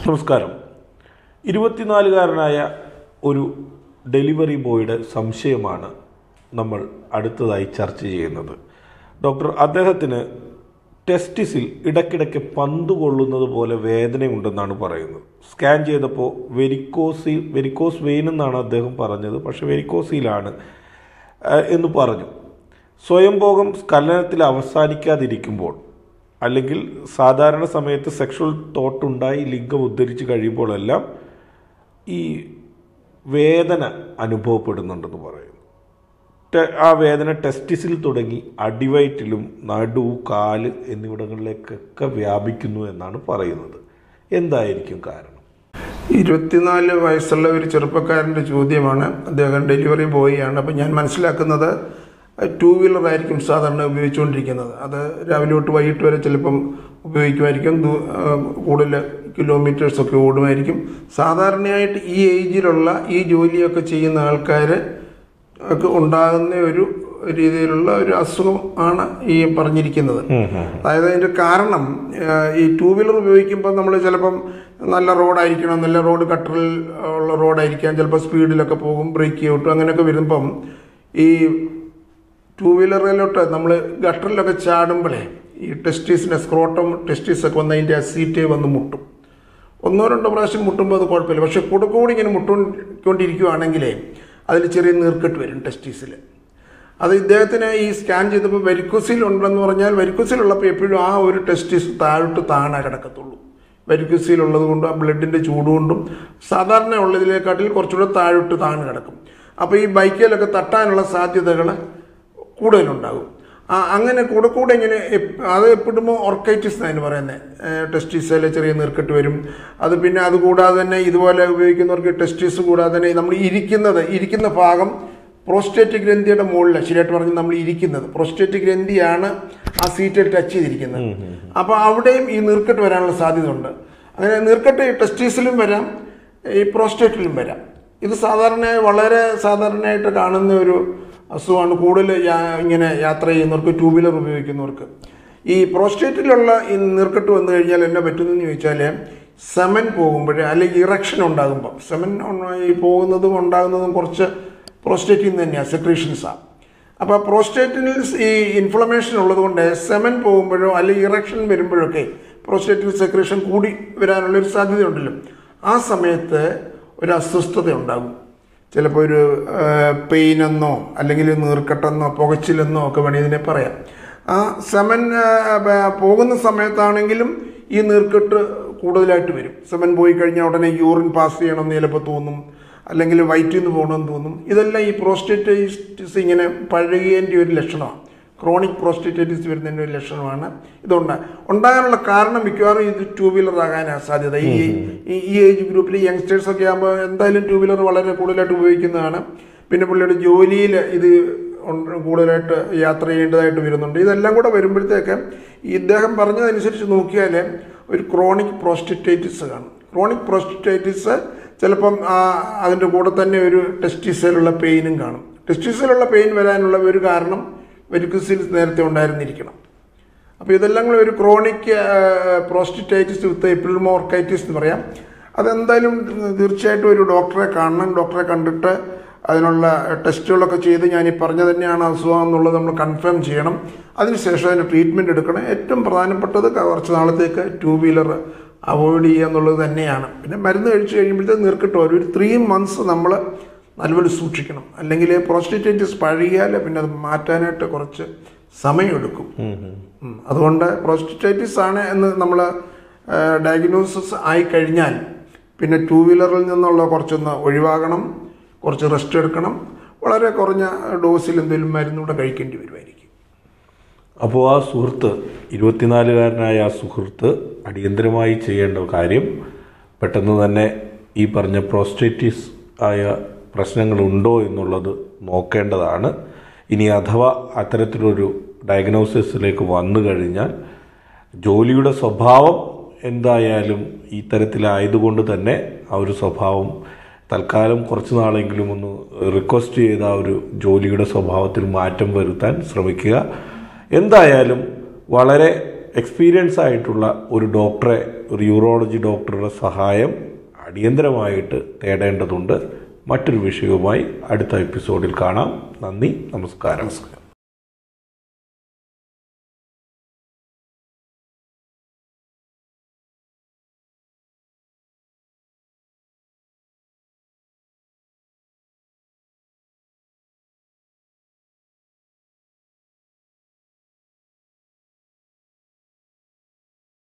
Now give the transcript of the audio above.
നമസ്കാരം ഇരുപത്തിനാലുകാരനായ ഒരു ഡെലിവറി ബോയുടെ സംശയമാണ് നമ്മൾ അടുത്തതായി ചർച്ച ചെയ്യുന്നത് ഡോക്ടർ അദ്ദേഹത്തിന് ടെസ്റ്റിസിൽ ഇടയ്ക്കിടയ്ക്ക് പന്ത് കൊള്ളുന്നത് പോലെ വേദനയുണ്ടെന്നാണ് പറയുന്നത് സ്കാൻ ചെയ്തപ്പോൾ വെരിക്കോസി വെരിക്കോസ് വെയിൻ എന്നാണ് അദ്ദേഹം പറഞ്ഞത് പക്ഷെ വെരിക്കോസിലാണ് ഏഹ്, എന്ന് പറഞ്ഞു സ്വയംഭോഗം സ്ഖലനത്തിൽ അവസാനിക്കാതിരിക്കുമ്പോൾ അല്ലെങ്കിൽ സാധാരണ സമയത്ത് സെക്ഷൽ തോട്ടുണ്ടായി ലിംഗം ഉദ്ധരിച്ച് കഴിയുമ്പോഴെല്ലാം ഈ വേദന അനുഭവപ്പെടുന്നുണ്ടെന്ന് പറയുന്നു ടെ- ആ വേദന ടെസ്റ്റിസിൽ തുടങ്ങി അടിവയറ്റിലും നടു കാല് എന്നിവിടങ്ങളിലേക്കൊക്കെ വ്യാപിക്കുന്നു എന്നാണ് പറയുന്നത് എന്തായിരിക്കും കാരണം ഇരുപത്തിനാല് വയസ്സുള്ള ഒരു ചെറുപ്പക്കാരൻ്റെ ചോദ്യമാണ് അദ്ദേഹം ഡെലിവറി ബോയ് ആണ് അപ്പം ഞാൻ മനസ്സിലാക്കുന്നത് ടൂ വീലർ ആയിരിക്കും സാധാരണ ഉപയോഗിച്ചുകൊണ്ടിരിക്കുന്നത് അത് രാവിലെ തൊട്ട് വൈകിട്ട് വരെ ചിലപ്പം ഉപയോഗിക്കുമായിരിക്കും ദൂ- ആ, കൂടുതൽ കിലോമീറ്റേഴ്സ് ഒക്കെ ഓടുമായിരിക്കും സാധാരണയായിട്ട് ഈ ഏജിലുള്ള ഈ ജോലിയൊക്കെ ചെയ്യുന്ന ആൾക്കാർ ഒക്കെ ഉണ്ടാകുന്ന ഒരു രീതിയിലുള്ള ഒരു അസുഖം ആണ് ഈ പറഞ്ഞിരിക്കുന്നത് അതായത് അതിന്റെ കാരണം ആ, ഈ ടൂ വീലർ ഉപയോഗിക്കുമ്പോൾ നമ്മൾ ചിലപ്പം നല്ല റോഡായിരിക്കണം നല്ല റോഡ് കട്ടറിൽ ഉള്ള റോഡായിരിക്കാം ചിലപ്പോൾ സ്പീഡിലൊക്കെ പോകും ബ്രേക്ക് ചെയ്തിട്ടും അങ്ങനെയൊക്കെ വരുമ്പം ഈ ടൂ വീലറിലോട്ട് നമ്മൾ ഗട്ടറിലൊക്കെ ചാടുമ്പോഴേ ഈ ടെസ്റ്റീസിൻ്റെ സ്ക്രോട്ടം ടെസ്റ്റീസൊക്കെ വന്ന് അതിൻ്റെ സീറ്റ് വന്ന് മുട്ടും ഒന്നോ രണ്ടോ പ്രാവശ്യം മുട്ടുമ്പോൾ അത് കുഴപ്പമില്ല പക്ഷെ കൂടെ കൂടി ഇങ്ങനെ മുട്ടുകൊണ്ടിരിക്കുകയാണെങ്കിലേ അതിൽ ചെറിയ നീർക്കെട്ട് വരും ടെസ്റ്റീസിൽ അത് ഇദ്ദേഹത്തിന് ഈ സ്കാൻ ചെയ്തപ്പോൾ വരിക്കുസിൽ ഉണ്ടെന്ന് പറഞ്ഞാൽ വരിക്കുസിലുള്ളപ്പോൾ എപ്പോഴും ആ ഒരു ടെസ്റ്റിസ് താഴോട്ട് താണേ കിടക്കത്തുള്ളൂ വരിക്കുസിലുള്ളത് കൊണ്ടും ആ ബ്ലഡിൻ്റെ ചൂട് കൊണ്ടും സാധാരണ ഉള്ളതിലേക്കാട്ടിൽ കുറച്ചുകൂടെ താഴോട്ട് താണ് കിടക്കും അപ്പോൾ ഈ ബൈക്കിലൊക്കെ തട്ടാനുള്ള സാധ്യതകൾ കൂടുതലുണ്ടാകും ആ അങ്ങനെ കൂടെ കൂടെ ഇങ്ങനെ എപ്- അത് എപ്പിടുമ്പോൾ ഓർക്കൈറ്റിസ് എന്നാണ് പറയുന്നത് ടെസ്റ്റിസിലെ ചെറിയ നീർക്കെട്ട് വരും അത് പിന്നെ അത് കൂടാതെ തന്നെ ഇതുപോലെ ഉപയോഗിക്കുന്നവർക്ക് ടെസ്റ്റിസ് കൂടാതെ തന്നെ നമ്മൾ ഇരിക്കുന്നത് ഇരിക്കുന്ന ഭാഗം പ്രോസ്റ്റേറ്റ് ഗ്രന്ഥിയുടെ മുകളിൽ ശരിയായിട്ട് പറഞ്ഞ് നമ്മൾ ഇരിക്കുന്നത് പ്രോസ്റ്റേറ്റ് ഗ്രന്ഥിയാണ് ആ സീറ്റിൽ ടച്ച് ചെയ്തിരിക്കുന്നത് അപ്പോൾ അവിടെയും ഈ നീർക്കെട്ട് വരാനുള്ള സാധ്യത ഉണ്ട് അങ്ങനെ നീർക്കെട്ട് ടെസ്റ്റീസിലും വരാം ഈ പ്രോസ്റ്റേറ്റിലും വരാം ഇത് സാധാരണ വളരെ സാധാരണയായിട്ട് കാണുന്ന ഒരു അസുഖമാണ് കൂടുതൽ യാ- ഇങ്ങനെ യാത്ര ചെയ്യുന്നവർക്ക് ടൂ വീലർ ഉപയോഗിക്കുന്നവർക്ക് ഈ പ്രോസ്റ്റേറ്റിലുള്ള ഈ നീർക്കെട്ട് വന്നു കഴിഞ്ഞാൽ എന്നാ പറ്റുന്നതെന്ന് ചോദിച്ചാൽ സെമൻ പോകുമ്പോൾ അല്ലെങ്കിൽ ഇറക്ഷൻ ഉണ്ടാകുമ്പോൾ സെമൻ ഈ പോകുന്നതും ഉണ്ടാകുന്നതും കുറച്ച് പ്രോസ്റ്റേറ്റിൽ നിന്ന് തന്നെയാണ് സെക്രീഷൻസാണ് അപ്പോൾ പ്രോസ്റ്റേറ്റിൽ ഈ ഇൻഫ്ലമേഷൻ ഉള്ളതുകൊണ്ട് സെമൻ പോകുമ്പോഴോ അല്ലെങ്കിൽ ഇറക്ഷൻ വരുമ്പോഴൊക്കെ പ്രോസ്റ്റേറ്റിൽ സെക്രീഷൻ കൂടി വരാനുള്ള ഒരു സാധ്യതയുണ്ടല്ലോ ആ സമയത്ത് ഒരു അസ്വസ്ഥത ഉണ്ടാകും ചിലപ്പോൾ ഒരു പെയിൻ എന്നോ അല്ലെങ്കിൽ നീർക്കെട്ടെന്നോ പുകച്ചിലെന്നോ ഒക്കെ വേണമെങ്കിൽ ഇതിനെ പറയാം ആ സെമൻ ആ, പ- പോകുന്ന സമയത്താണെങ്കിലും ഈ നീർക്കെട്ട് കൂടുതലായിട്ട് വരും സെമൻ പോയി കഴിഞ്ഞാൽ ഉടനെ യൂറിൻ പാസ് ചെയ്യണമെന്ന് ചിലപ്പോൾ തോന്നും അല്ലെങ്കിൽ വയറ്റിൽ നിന്ന് പോകണമെന്ന് തോന്നും ഇതെല്ലാം ഈ പ്രോസ്റ്റേറ്റൈറ്റിസ് ഇങ്ങനെ പഴകിയതിൻ്റെ ഒരു ലക്ഷണമാണ് ക്രോണിക് പ്രോസ്റ്റേറ്റൈറ്റിസ് വരുന്നതിൻ്റെ ഒരു ലക്ഷണമാണ് ഇതുണ്ടാ ഉണ്ടാകാനുള്ള കാരണം മിക്കവാറും ഇത് ടൂ വീലർ ആകാനാണ് സാധ്യത ഈ ഈ- ഈ ഏജ് ഗ്രൂപ്പിൽ യങ്സ്റ്റേഴ്സ് ഒക്കെ ആകുമ്പോൾ എന്തായാലും ടൂ വീലർ വളരെ കൂടുതലായിട്ട് ഉപയോഗിക്കുന്നതാണ് പിന്നെ പുള്ളിയുടെ ജോലിയിൽ ഇത് ഉണ്ട് കൂടുതലായിട്ട് യാത്ര ചെയ്യേണ്ടതായിട്ട് വരുന്നുണ്ട് ഇതെല്ലാം കൂടെ വരുമ്പോഴത്തേക്ക് ഇദ്ദേഹം പറഞ്ഞതനുസരിച്ച് നോക്കിയാൽ ഒരു ക്രോണിക് പ്രോസ്റ്ററ്റൈറ്റിസ് കാണും ക്രോണിക് പ്രോസ്റ്ററ്റൈറ്റിസ് ചിലപ്പം ആ അതിൻ്റെ കൂടെ തന്നെ ഒരു ടെസ്റ്റിസിലുള്ള പെയിനും കാണും ടെസ്റ്റിസിലുള്ള പെയിൻ വരാനുള്ള ഒരു കാരണം വെരിക്കുസിൽ നേരത്തെ ഉണ്ടായിരുന്നിരിക്കണം അപ്പോൾ ഇതെല്ലാം കൂടെ ഒരു ക്രോണിക് പ്രോസ്റ്ററ്റൈറ്റിസ് വിത്ത് എപ്പിൾമോർക്കൈറ്റിസ് എന്ന് പറയാം അതെന്തായാലും തീർച്ചയായിട്ടും ഒരു ഡോക്ടറെ കാണണം ഡോക്ടറെ കണ്ടിട്ട് അതിനുള്ള ടെസ്റ്റുകളൊക്കെ ചെയ്ത് ഞാൻ ഈ പറഞ്ഞ തന്നെയാണ് അസുഖം എന്നുള്ളത് നമ്മൾ കൺഫേം ചെയ്യണം അതിനുശേഷം അതിന് ട്രീറ്റ്മെൻറ്റ് എടുക്കണം ഏറ്റവും പ്രധാനപ്പെട്ടത് കുറച്ച് നാളത്തേക്ക് ടൂ വീലർ അവോയ്ഡ് ചെയ്യുക എന്നുള്ളത് തന്നെയാണ് പിന്നെ മരുന്ന് കഴിച്ച് കഴിയുമ്പോഴത്തേക്ക് നീർക്കിട്ട് വരും ഒരു ത്രീ മന്ത്സ് നമ്മൾ നല്ലപോലെ സൂക്ഷിക്കണം അല്ലെങ്കിൽ പ്രോസ്റ്റേറ്റൈറ്റിസ് പഴകിയാൽ പിന്നെ അത് മാറ്റാനായിട്ട് കുറച്ച് സമയമെടുക്കും ഉം. അതുകൊണ്ട് പ്രോസ്റ്റേറ്റൈറ്റിസ് ആണ് എന്ന് നമ്മൾ ഡയഗ്നോസിസ് ആയി കഴിഞ്ഞാൽ പിന്നെ ടൂ വീലറിൽ നിന്നുള്ള കുറച്ചൊന്ന് ഒഴിവാകണം കുറച്ച് റെസ്റ്റ് എടുക്കണം വളരെ കുറഞ്ഞ ഡോസിൽ എന്തെങ്കിലും മരുന്നൂടെ കഴിക്കേണ്ടി വരുമായിരിക്കും അപ്പോൾ ആ സുഹൃത്ത് ഇരുപത്തിനാലുകാരനായ ആ സുഹൃത്ത് അടിയന്തരമായി ചെയ്യേണ്ട കാര്യം പെട്ടെന്ന് തന്നെ ഈ പറഞ്ഞ പ്രോസ്റ്റേറ്റിസ് ആയ പ്രശ്നങ്ങളുണ്ടോ എന്നുള്ളത് നോക്കേണ്ടതാണ് ഇനി അഥവാ അത്തരത്തിലൊരു ഡയഗ്നോസിസിലേക്ക് വന്നു കഴിഞ്ഞാൽ ജോലിയുടെ സ്വഭാവം എന്തായാലും ഈ തരത്തിലായതുകൊണ്ട് തന്നെ ആ ഒരു സ്വഭാവം തൽക്കാലം കുറച്ച് നാളെങ്കിലും ഒന്ന് റിക്വസ്റ്റ് ചെയ്ത ആ ഒരു ജോലിയുടെ സ്വഭാവത്തിൽ മാറ്റം വരുത്താൻ ശ്രമിക്കുക എന്തായാലും വളരെ എക്സ്പീരിയൻസ് ആയിട്ടുള്ള ഒരു ഡോക്ടറെ ഒരു യൂറോളജി ഡോക്ടറുടെ സഹായം അടിയന്തരമായിട്ട് തേടേണ്ടതുണ്ട് മറ്റൊരു വിഷയവുമായി അടുത്ത എപ്പിസോഡിൽ കാണാം നന്ദി നമസ്കാരം നമസ്കാരം